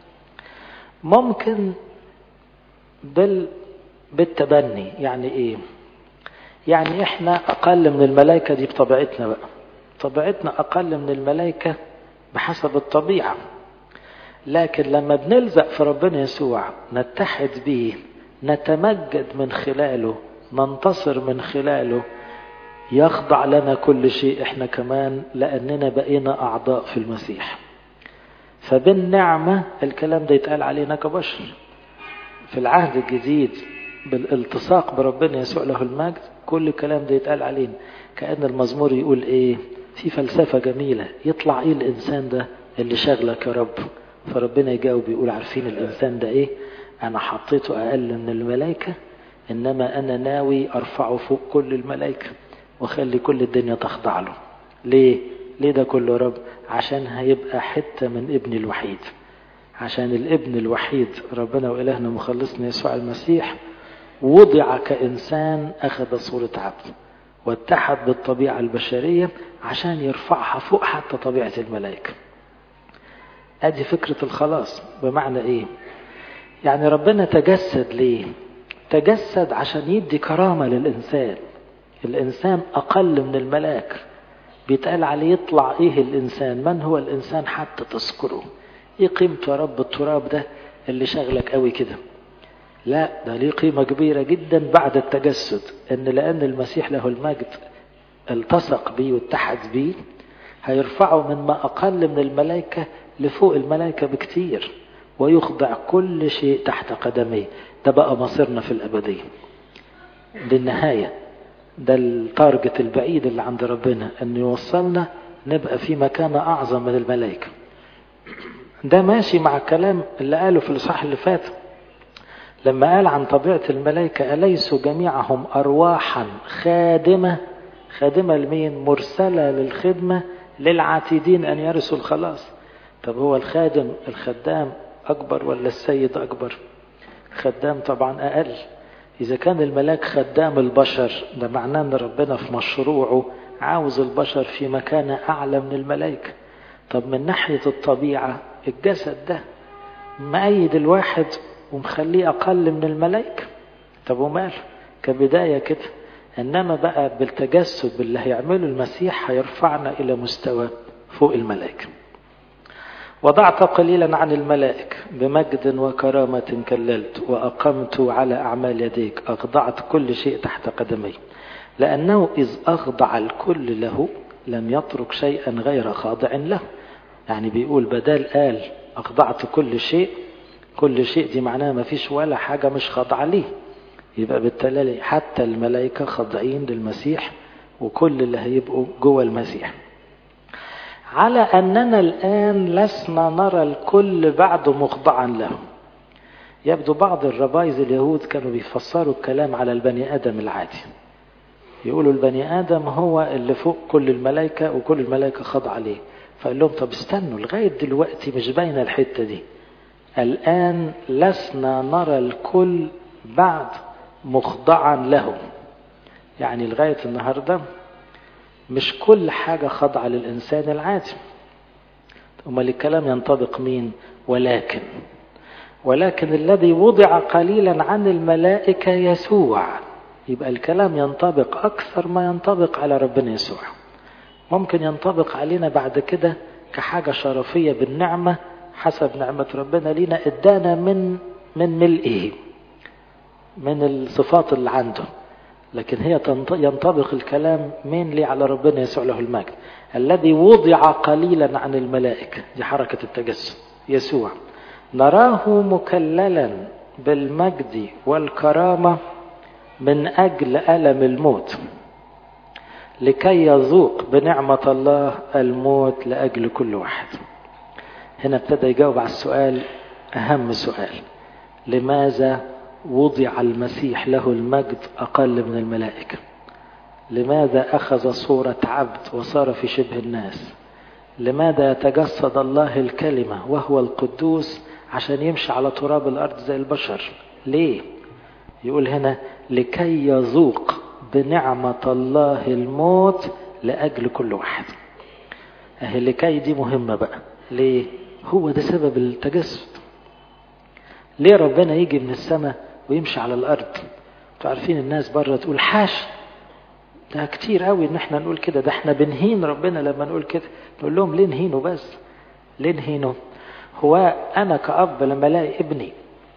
ممكن بال بالتبني يعني ايه يعني احنا اقل من الملائكة دي بطبيعتنا بقى طبيعتنا اقل من الملائكة بحسب الطبيعة لكن لما بنلزق في ربنا يسوع نتحد به نتمجد من خلاله ننتصر من خلاله يخضع لنا كل شيء احنا كمان لاننا بقينا اعضاء في المسيح فبالنعمة الكلام ده يتقال علينا كبشر في العهد الجديد بالالتصاق بربنا يسوع له المجد كل الكلام ده يتقال علينا كأن المزمور يقول ايه في فلسفة جميلة يطلع ايه الانسان ده اللي شغلك يا رب فربنا يجاوب يقول عارفين الانسان ده ايه انا حطيته اقل من الملائكة انما انا ناوي ارفعه فوق كل الملائكة وخلي كل الدنيا تخضع له ليه ليه ده كله رب عشان هيبقى حتة من ابن الوحيد عشان الابن الوحيد ربنا وإلهنا مخلصنا يسوع المسيح وضع كإنسان أخذ صورة عبد واتحد بالطبيعة البشرية عشان يرفعها فوق حتى طبيعة الملائكة ادي فكرة الخلاص بمعنى ايه يعني ربنا تجسد ليه تجسد عشان يدي كرامة للإنسان الإنسان أقل من الملاك بيتقال عليه يطلع إيه الإنسان من هو الإنسان حتى تذكره إيه قيمته يا رب التراب ده اللي شغلك قوي كده لا ده ليه قيمة كبيرة جدا بعد التجسد إن لأن المسيح له المجد التصق بيه واتحد بيه هيرفعه من ما أقل من الملائكة لفوق الملائكة بكتير ويخضع كل شيء تحت قدميه ده بقى مصيرنا في الأبدية للنهاية ده التارجت البعيد اللي عند ربنا أن يوصلنا نبقى في مكانة أعظم من الملائكة ده ماشي مع الكلام اللي قاله في الإصحاح اللي فات لما قال عن طبيعة الملائكة أليسوا جميعهم أرواحا خادمة خادمة لمين مرسلة للخدمة للعاتدين أن يرثوا الخلاص طب هو الخادم الخدام أكبر ولا السيد أكبر خدام طبعا أقل إذا كان الملاك خدام البشر ده معناه أن ربنا في مشروعه عاوز البشر في مكانة أعلى من الملائكة طب من ناحية الطبيعة الجسد ده مأيد الواحد ومخليه أقل من الملائكة طب وماله كبداية كده إنما بقى بالتجسد باللي هيعمله المسيح هيرفعنا إلى مستوى فوق الملائكة وضعت قليلا عن الملائكة بمجد وكرامة كللت وأقمت على أعمال يديك أخضعت كل شيء تحت قدمي لأنه إذ أخضع الكل له لم يترك شيئا غير خاضع له يعني بيقول بدال قال أخضعت كل شيء كل شيء دي معناها ما فيش ولا حاجة مش خاضعة ليه يبقى بالتالي حتى الملائكة خاضعين للمسيح وكل اللي هيبقوا جوه المسيح على أننا الآن لسنا نرى الكل بعد مخضعا له يبدو بعض الربايز اليهود كانوا بيفسروا الكلام على البني آدم العادي يقولوا البني آدم هو اللي فوق كل الملائكة وكل الملائكة خاضعة عليه فقال لهم طب استنوا لغاية دلوقتي مش باينة الحتة دي الآن لسنا نرى الكل بعد مخضعا له يعني لغاية النهاردة مش كل حاجة خاضعة للإنسان العادي أمال الكلام ينطبق مين ولكن ولكن الذي وضع قليلا عن الملائكة يسوع يبقى الكلام ينطبق أكثر ما ينطبق على ربنا يسوع ممكن ينطبق علينا بعد كده كحاجة شرفية بالنعمة حسب نعمة ربنا لينا ادانا من من ملئه من الصفات اللي عنده لكن هي ينطبق الكلام مين لي على ربنا يسوع له المجد الذي وضع قليلا عن الملائكة دي حركة التجسد يسوع نراه مكللا بالمجد والكرامة من أجل ألم الموت لكي يذوق بنعمة الله الموت لأجل كل واحد هنا ابتدى يجاوب على السؤال أهم سؤال لماذا وضع المسيح له المجد أقل من الملائكة لماذا أخذ صورة عبد وصار في شبه الناس لماذا يتجسد الله الكلمة وهو القدوس عشان يمشي على تراب الأرض زي البشر ليه يقول هنا لكي يذوق بنعمة الله الموت لأجل كل واحد أهي لكي دي مهمة بقى ليه هو ده سبب التجسد ليه ربنا يجي من السماء ويمشي على الأرض انتوا عارفين الناس بره تقول حاش ده كتير قوي ان احنا نقول كده ده احنا بنهين ربنا لما نقول كده نقول لهم ليه نهينه بس ليه نهينه هو انا كأب لما الاقي ابني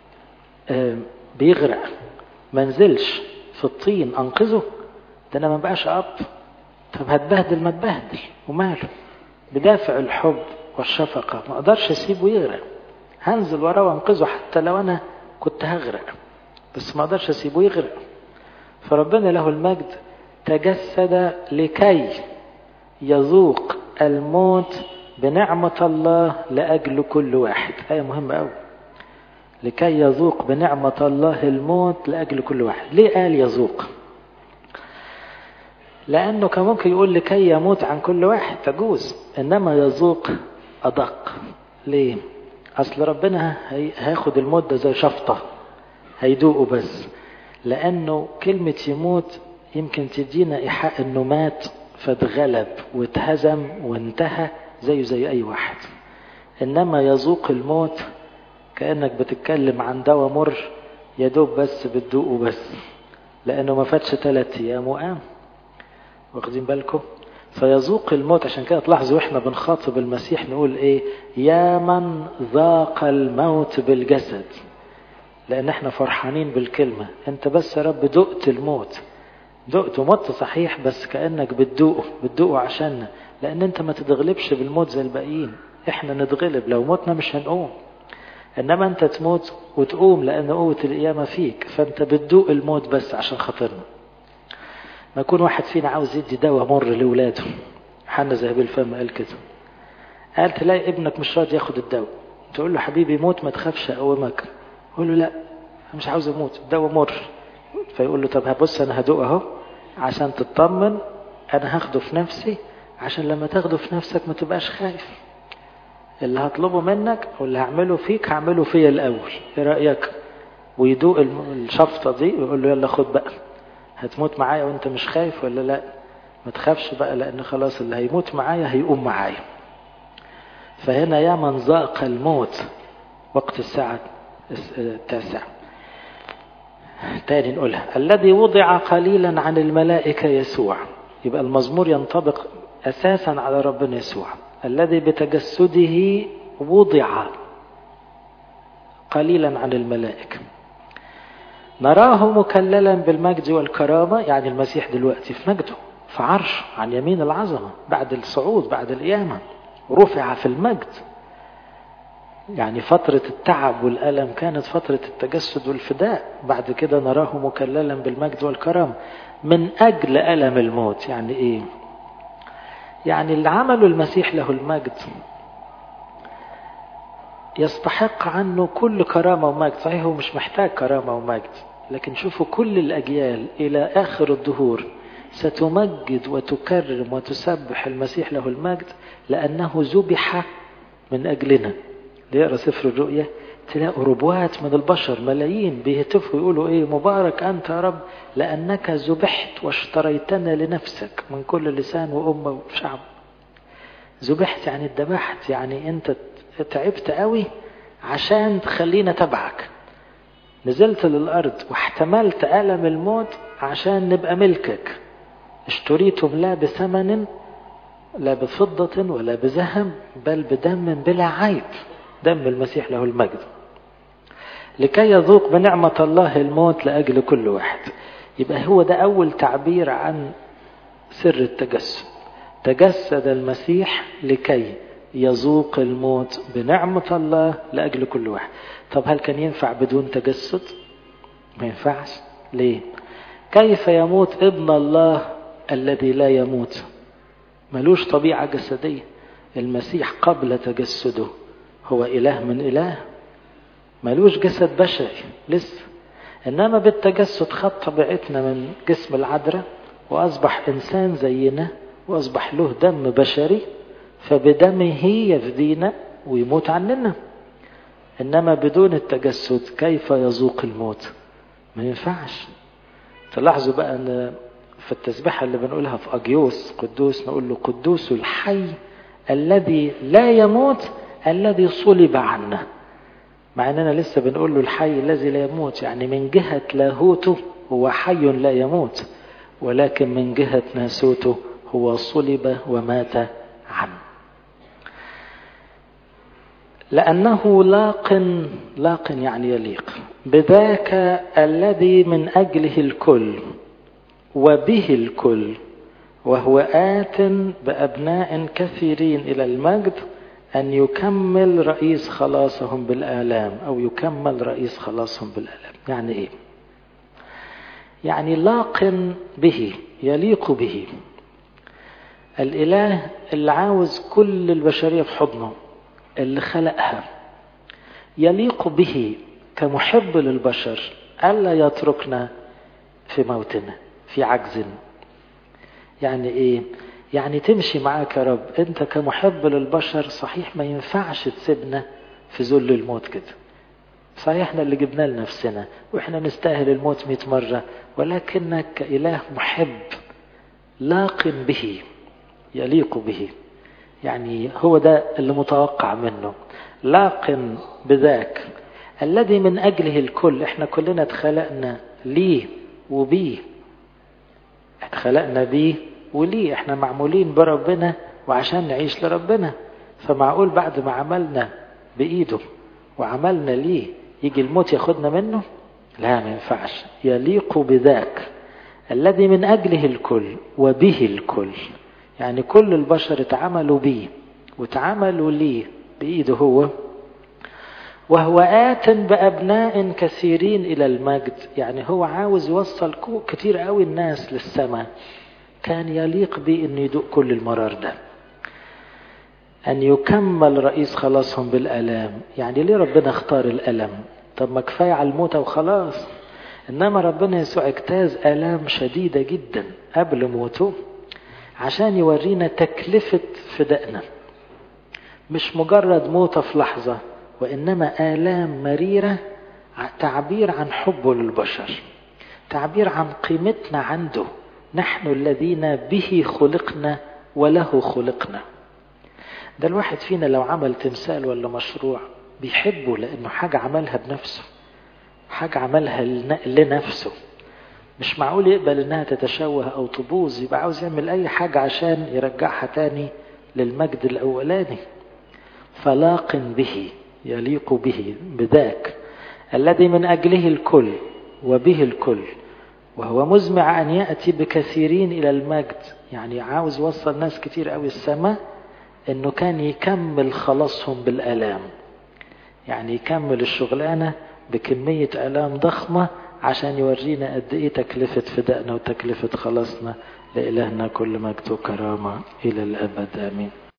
بيغرق ما نزلش في الطين انقذه ده انا ما بقاش اب طب هتبهدل ما تبهدل وماله بدافع الحب والشفقة ما اقدرش اسيبه يغرق هنزل وراه وانقذه حتى لو انا كنت هغرق بس ما اقدرش اسيبه يغرق فربنا له المجد تجسد لكي يذوق الموت بنعمة الله لأجل كل واحد آية مهمة أوي لكي يذوق بنعمة الله الموت لأجل كل واحد ليه قال يذوق لأنه كان ممكن يقول لكي يموت عن كل واحد تجوز إنما يذوق أدق ليه أصل ربنا هياخد الموت ده زي شفطة هيدوقه بس لأنه كلمة يموت يمكن تدينا إيحاء إنه مات فاتغلب واتهزم وانتهى زيه زي أي واحد إنما يذوق الموت كأنك بتتكلم عن دواء مر يدوب بس بتدوقه بس لأنه ما فاتش ثلاث أيام وقام واخدين بالكم فيذوق الموت عشان كده تلاحظوا احنا بنخاطب المسيح نقول ايه يا من ذاق الموت بالجسد لان احنا فرحانين بالكلمة انت بس يا رب دقت الموت دقت ومت صحيح بس كأنك بتدوقه بتدوقه عشاننا لان انت ما تتغلبش بالموت زي الباقيين احنا نتغلب لو متنا مش هنقوم انما انت تموت وتقوم لان قوة القيامة فيك فانت بتدوق الموت بس عشان خاطرنا ما يكون واحد فينا عاوز يدي دواء مر لاولاده حنا ذهب الفم قال كده قال تلاقي ابنك مش راضي ياخد الدواء تقول له حبيبي موت ما تخافش اقومك يقول له لا انا مش عاوز اموت الدواء مر فيقول له طب هبص انا هدوق اهو عشان تطمن انا هاخده في نفسي عشان لما تاخده في نفسك ما تبقاش خايف اللي هطلبه منك واللي هعمله فيك هعمله فيا الاول ايه رايك ويدوق الشفطه دي ويقول له يلا خد بقى هتموت معايا وانت مش خايف ولا لا ما تخافش بقى لان خلاص اللي هيموت معايا هيقوم معايا فهنا يا من ذاق الموت وقت الساعة التاسعة تاني نقولها الذي وضع قليلا عن الملائكة يسوع يبقى المزمور ينطبق أساسا على ربنا يسوع الذي بتجسده وضع قليلا عن الملائكة نراه مكللا بالمجد والكرامة يعني المسيح دلوقتي في مجده في عرش عن يمين العظمة بعد الصعود بعد القيامة رفع في المجد يعني فترة التعب والألم كانت فترة التجسد والفداء بعد كده نراه مكللا بالمجد والكرامة من أجل ألم الموت يعني إيه يعني اللي عمله المسيح له المجد يستحق عنه كل كرامة ومجد صحيح هو مش محتاج كرامة ومجد لكن شوفوا كل الأجيال إلى آخر الدهور ستمجد وتكرم وتسبح المسيح له المجد لأنه ذبح من أجلنا ليقرأ سفر الرؤيا تلاقوا ربوات من البشر ملايين بيهتفوا يقولوا ايه مبارك انت يا رب لانك ذبحت واشتريتنا لنفسك من كل لسان وامه وشعب ذبحت يعني اتذبحت يعني انت تعبت قوي عشان تخلينا تبعك نزلت للارض واحتملت الم الموت عشان نبقى ملكك اشتريتم لا بثمن لا بفضة ولا بذهب بل بدم بلا عيب دم المسيح له المجد لكي يذوق بنعمة الله الموت لأجل كل واحد يبقى هو ده أول تعبير عن سر التجسد تجسد المسيح لكي يذوق الموت بنعمة الله لأجل كل واحد طب هل كان ينفع بدون تجسد ما ينفعش ليه كيف يموت ابن الله الذي لا يموت ملوش طبيعة جسدية المسيح قبل تجسده هو إله من إله ملوش جسد بشري لسه إنما بالتجسد خد طبيعتنا من جسم العذراء وأصبح إنسان زينا وأصبح له دم بشري فبدمه يفدينا ويموت عننا إنما بدون التجسد كيف يذوق الموت ما ينفعش تلاحظوا بقى أن في التسبيحة اللي بنقولها في أجيوس قدوس نقول له قدوس الحي الذي لا يموت الذي صلب عنا مع أننا لسه بنقول له الحي الذي لا يموت يعني من جهة لاهوته هو حي لا يموت ولكن من جهة ناسوته هو صلب ومات عنه لأنه لاق لاق يعني يليق بذاك الذي من أجله الكل وبه الكل وهو آت بأبناء كثيرين إلى المجد أن يكمل رئيس خلاصهم بالآلام أو يكمل رئيس خلاصهم بالآلام يعني إيه يعني لاق به يليق به الإله اللي عاوز كل البشرية في حضنه اللي خلقها يليق به كمحب للبشر ألا يتركنا في موتنا في عجز يعني إيه يعني تمشي معاك يا رب أنت كمحب للبشر صحيح ما ينفعش تسيبنا في ذل الموت كده صحيح احنا اللي جبنا لنفسنا واحنا نستاهل الموت مئة مرة ولكنك كإله محب لاق به يليق به يعني هو ده اللي متوقع منه لاق بذاك الذي من أجله الكل احنا كلنا اتخلقنا ليه وبيه اتخلقنا بيه وليه احنا معمولين بربنا وعشان نعيش لربنا فمعقول بعد ما عملنا بإيده وعملنا ليه يجي الموت ياخدنا منه لا ما ينفعش يليق بذاك الذي من أجله الكل وبه الكل يعني كل البشر اتعاملوا بيه واتعاملوا ليه بإيده هو وهو آت بأبناء كثيرين إلى المجد يعني هو عاوز يوصل كتير قوي الناس للسماء كان يليق بيه انه يدوق كل المرار ده أن يكمل رئيس خلاصهم بالألام يعني ليه ربنا اختار الألم طب ما كفاية على الموتى وخلاص إنما ربنا يسوع اجتاز آلام شديدة جدا قبل موته عشان يورينا تكلفة فدائنا مش مجرد موتة في لحظة وإنما آلام مريرة تعبير عن حبه للبشر تعبير عن قيمتنا عنده نحن الذين به خلقنا وله خلقنا ده الواحد فينا لو عمل تمثال ولا مشروع بيحبه لأنه حاجة عملها بنفسه حاجة عملها لنفسه مش معقول يقبل انها تتشوه او تبوظ يبقى عاوز يعمل اي حاجة عشان يرجعها تاني للمجد الاولاني فلاق به يليق به بذاك الذي من اجله الكل وبه الكل وهو مزمع ان ياتي بكثيرين الى المجد يعني عاوز يوصل ناس كتير قوي السماء انه كان يكمل خلاصهم بالالام يعني يكمل الشغلانه بكميه الام ضخمه عشان يورينا قد ايه تكلفة فدائنا وتكلفة خلاصنا لإلهنا كل مجد وكرامة إلى الأبد آمين